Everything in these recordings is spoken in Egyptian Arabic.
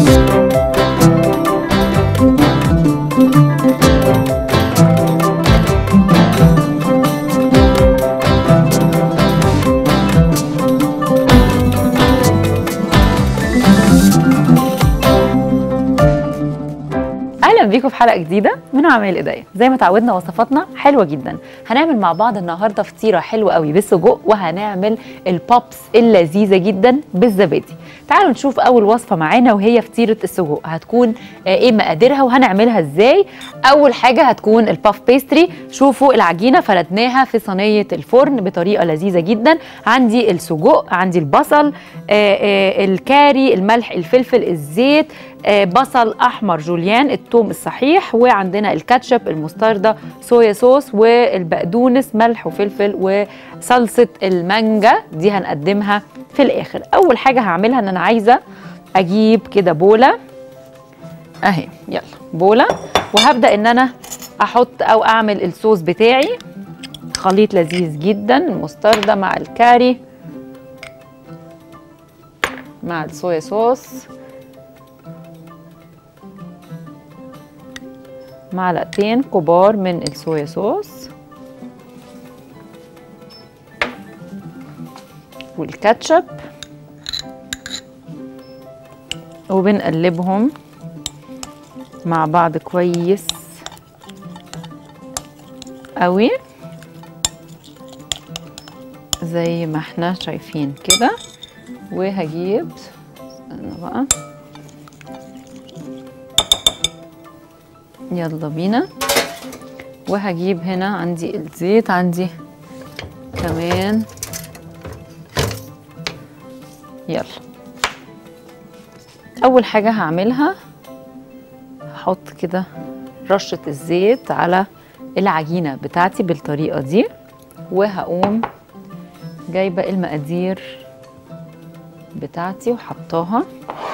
اهلا بيكم في حلقه جديده من اعمال ايديا زي ما تعودنا وصفاتنا حلوه جدا هنعمل مع بعض النهارده فطيره حلوه قوي بالسجق وهنعمل البوبس اللذيذه جدا بالزبادي تعالوا نشوف اول وصفه معانا وهي فطيره السجق هتكون آه، ايه مقاديرها وهنعملها ازاي اول حاجه هتكون الباف بيستري شوفوا العجينه فردناها في صينيه الفرن بطريقه لذيذه جدا عندي السجق عندي البصل آه، آه، الكاري الملح الفلفل الزيت آه، بصل احمر جوليان الثوم الصحيح وعندنا الكاتشب المستردة صويا صوص والبقدونس ملح وفلفل وصلصه المانجا دي هنقدمها في الاخر اول حاجه هعملها ان انا عايزه اجيب كده بوله اهي يلا بوله وهبدا ان انا احط او اعمل الصوص بتاعي خليط لذيذ جدا المستردة مع الكاري مع الصويا صوص معلقتين كبار من الصويا صوص والكاتشب وبنقلبهم مع بعض كويس قوي زي ما احنا شايفين كده وهجيب استنى بقى يلا بينا وهجيب هنا عندي الزيت عندي كمان يلا اول حاجه هعملها هحط كده رشه الزيت على العجينه بتاعتي بالطريقه دي وهقوم جايبه المقادير بتاعتي وحطاها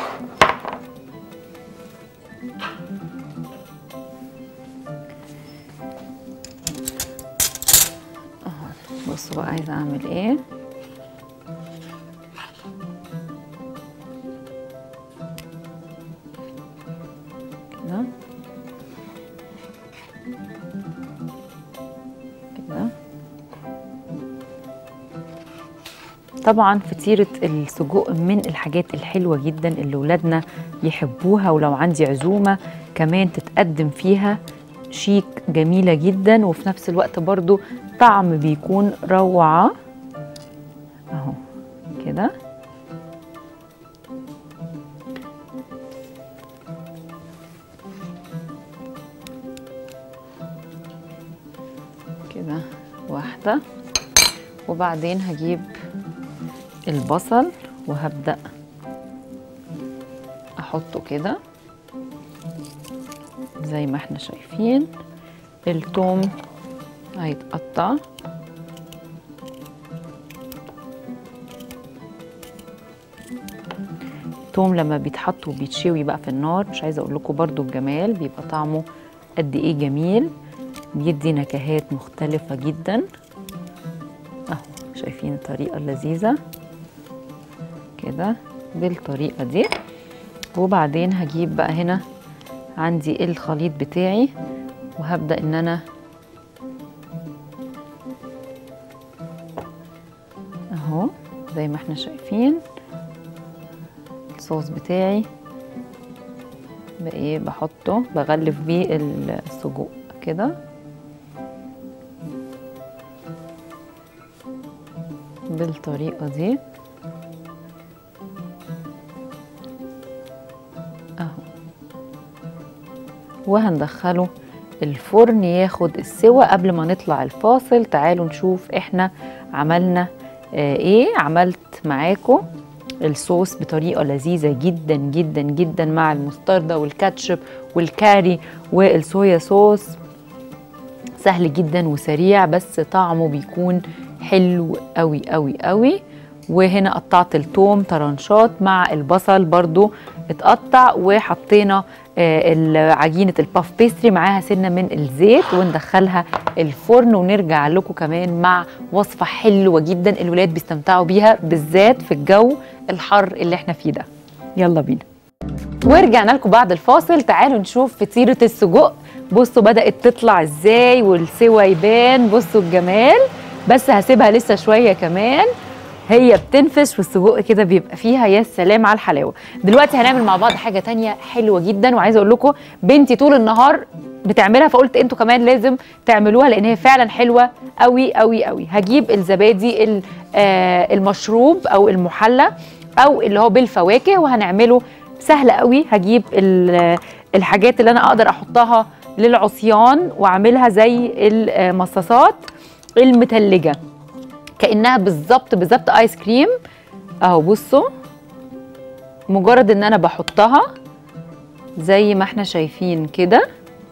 بصوا بقى عايزه اعمل ايه كده كده طبعا فطيرة السجق من الحاجات الحلوة جدا اللي ولادنا يحبوها ولو عندي عزومة كمان تتقدم فيها شيك جميلة جدا وفي نفس الوقت برضو طعم بيكون روعة اهو كده كده واحدة وبعدين هجيب البصل وهبدأ احطه كده زي ما احنا شايفين التوم هيتقطع التوم لما بيتحط وبيتشوي بقى في النار مش عايزه اقول لكم برضو الجمال بيبقى طعمه قد ايه جميل بيدي نكهات مختلفه جدا اهو شايفين الطريقه اللذيذه كده بالطريقه دي وبعدين هجيب بقى هنا عندي الخليط بتاعي وهبدا ان انا اهو زي ما احنا شايفين الصوص بتاعي بايه بحطه بغلف بيه السجق كده بالطريقه دي اهو وهندخله الفرن ياخد السوا قبل ما نطلع الفاصل تعالوا نشوف احنا عملنا آه ايه عملت معاكم الصوص بطريقه لذيذه جدا جدا جدا مع المستردة والكاتشب والكاري والصويا صوص سهل جدا وسريع بس طعمه بيكون حلو قوي قوي قوي وهنا قطعت التوم طرنشات مع البصل برضو اتقطع وحطينا آه، عجينه الباف بيستري معاها سنه من الزيت وندخلها الفرن ونرجع لكم كمان مع وصفه حلوه جدا الولاد بيستمتعوا بيها بالذات في الجو الحر اللي احنا فيه ده يلا بينا ورجعنا لكم بعد الفاصل تعالوا نشوف فطيرة السجق بصوا بدأت تطلع ازاي والسوا يبان بصوا الجمال بس هسيبها لسه شوية كمان هي بتنفش والسجق كده بيبقى فيها يا سلام على الحلاوة دلوقتي هنعمل مع بعض حاجة تانية حلوة جدا وعايزة اقول لكم بنتي طول النهار بتعملها فقلت انتوا كمان لازم تعملوها لان هي فعلا حلوة قوي قوي قوي هجيب الزبادي ال- آه، المشروب او المحلى او اللي هو بالفواكه وهنعمله سهل قوي هجيب ال- الحاجات اللي انا اقدر احطها للعصيان واعملها زي المصاصات المتلجه كانها بالظبط بالظبط ايس كريم اهو بصوا مجرد ان انا بحطها زي ما احنا شايفين كده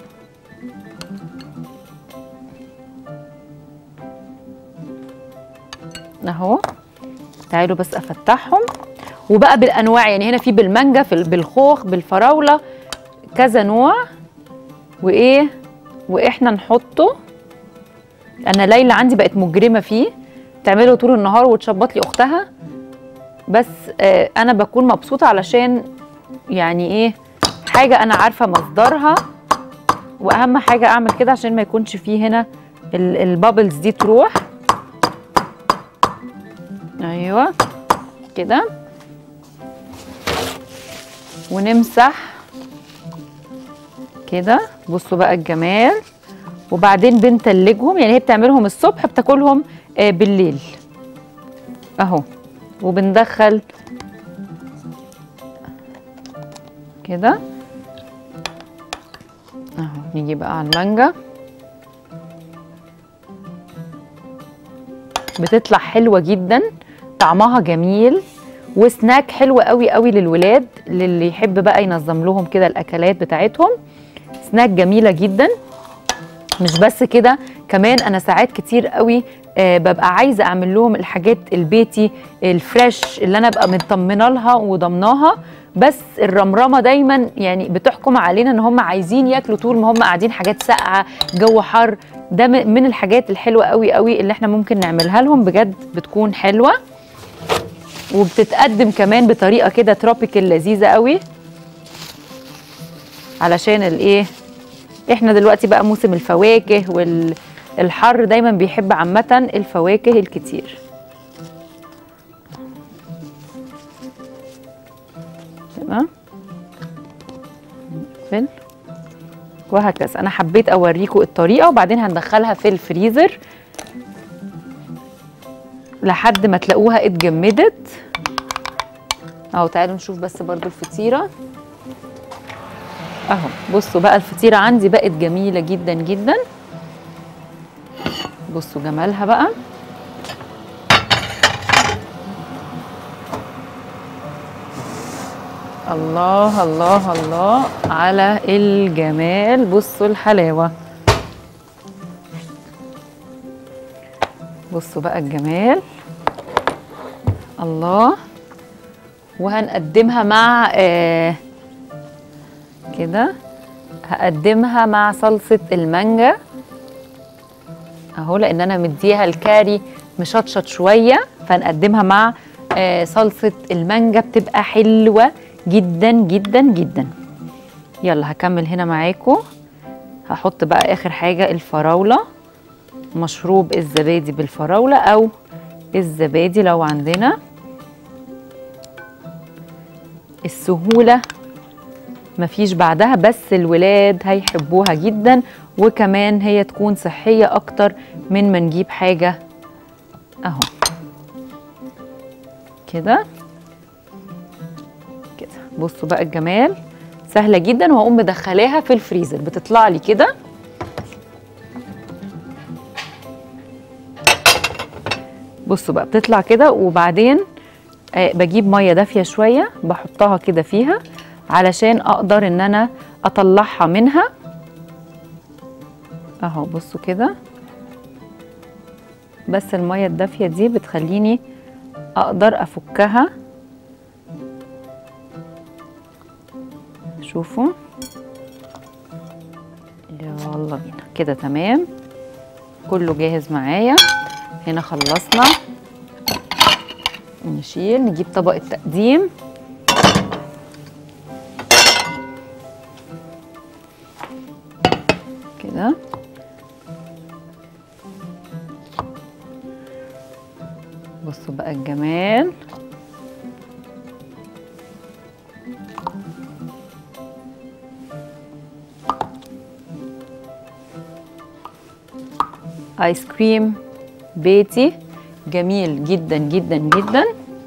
اهو تعالوا بس افتحهم وبقى بالانواع يعني هنا في بالمانجا في بالخوخ بالفراوله كذا نوع وايه واحنا نحطه انا ليلى عندي بقت مجرمه فيه تعمله طول النهار وتشبط لي اختها بس آه انا بكون مبسوطه علشان يعني ايه حاجه انا عارفه مصدرها واهم حاجه اعمل كده عشان ما يكونش فيه هنا ال- البابلز دي تروح ايوه كده ونمسح كده بصوا بقى الجمال وبعدين بنتلجهم يعني هي بتعملهم الصبح بتاكلهم آه، بالليل اهو وبندخل كده اهو نيجي بقى على المانجا بتطلع حلوه جدا طعمها جميل وسناك حلو قوي قوي للولاد للي يحب بقى ينظم لهم كده الاكلات بتاعتهم سناك جميله جدا مش بس كده كمان انا ساعات كتير قوي آه ببقى عايزه اعمل لهم الحاجات البيتي الفريش اللي انا ابقى مطمنه لها وضمناها بس الرمرمه دايما يعني بتحكم علينا ان هم عايزين ياكلوا طول ما هم قاعدين حاجات ساقعه جو حر ده م- من الحاجات الحلوه قوي قوي اللي احنا ممكن نعملها لهم بجد بتكون حلوه وبتتقدم كمان بطريقه كده تروبيكال لذيذه قوي علشان الايه احنا دلوقتي بقى موسم الفواكه والحر دايما بيحب عامه الفواكه الكتير تمام نقفل وهكذا انا حبيت اوريكم الطريقه وبعدين هندخلها في الفريزر لحد ما تلاقوها اتجمدت اهو تعالوا نشوف بس برضو الفطيره اهو بصوا بقى الفطيره عندي بقت جميله جدا جدا بصوا جمالها بقى الله الله الله على الجمال بصوا الحلاوه بصوا بقى الجمال الله وهنقدمها مع آه كده هقدمها مع صلصة المانجا اهو لان انا مديها الكاري مشطشط شوية فنقدمها مع آه صلصة المانجا بتبقى حلوة جدا جدا جدا يلا هكمل هنا معاكم هحط بقى اخر حاجة الفراولة مشروب الزبادي بالفراولة او الزبادي لو عندنا السهولة مفيش بعدها بس الولاد هيحبوها جدا وكمان هي تكون صحية أكتر من ما نجيب حاجة أهو كده كده بصوا بقى الجمال سهلة جدا وهقوم مدخلاها في الفريزر بتطلع لي كده بصوا بقى بتطلع كده وبعدين آه بجيب ميه دافيه شويه بحطها كده فيها علشان اقدر ان انا اطلعها منها اهو بصوا كده بس الميه الدافيه دي بتخليني اقدر افكها شوفوا يلا بينا كده تمام كله جاهز معايا هنا خلصنا نشيل نجيب طبق التقديم كده بصوا بقى الجمال ايس كريم بيتي جميل جدا جدا جدا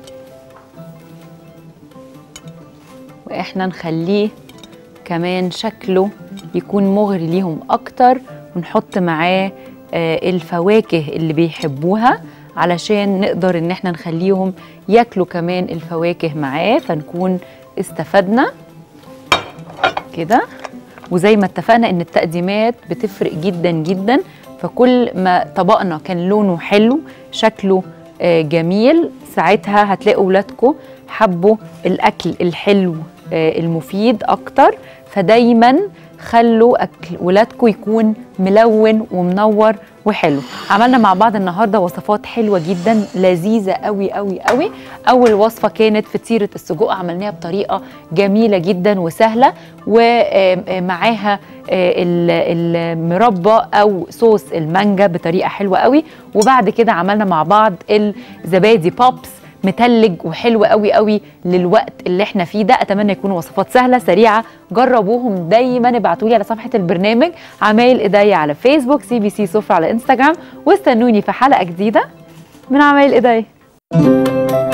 واحنا نخليه كمان شكله يكون مغري ليهم اكتر ونحط معاه آه، الفواكه اللي بيحبوها علشان نقدر ان احنا نخليهم ياكلوا كمان الفواكه معاه فنكون استفدنا كده وزي ما اتفقنا ان التقديمات بتفرق جدا جدا فكل ما طبقنا كان لونه حلو شكله آه، جميل ساعتها هتلاقوا ولادكم حبوا الاكل الحلو آه، المفيد اكتر فدايما خلوا اكل ولادكم يكون ملون ومنور وحلو عملنا مع بعض النهارده وصفات حلوه جدا لذيذه قوي قوي قوي اول وصفه كانت فطيره السجق عملناها بطريقه جميله جدا وسهله ومعاها المربى او صوص المانجا بطريقه حلوه قوي وبعد كده عملنا مع بعض الزبادي بوبس متلج وحلو قوي قوي للوقت اللي احنا فيه ده اتمنى يكونوا وصفات سهله سريعه جربوهم دايما ابعتوا لي على صفحه البرنامج عمايل ايديا على فيسبوك سي بي سي سفرة على انستغرام واستنوني في حلقه جديده من عمايل ايديا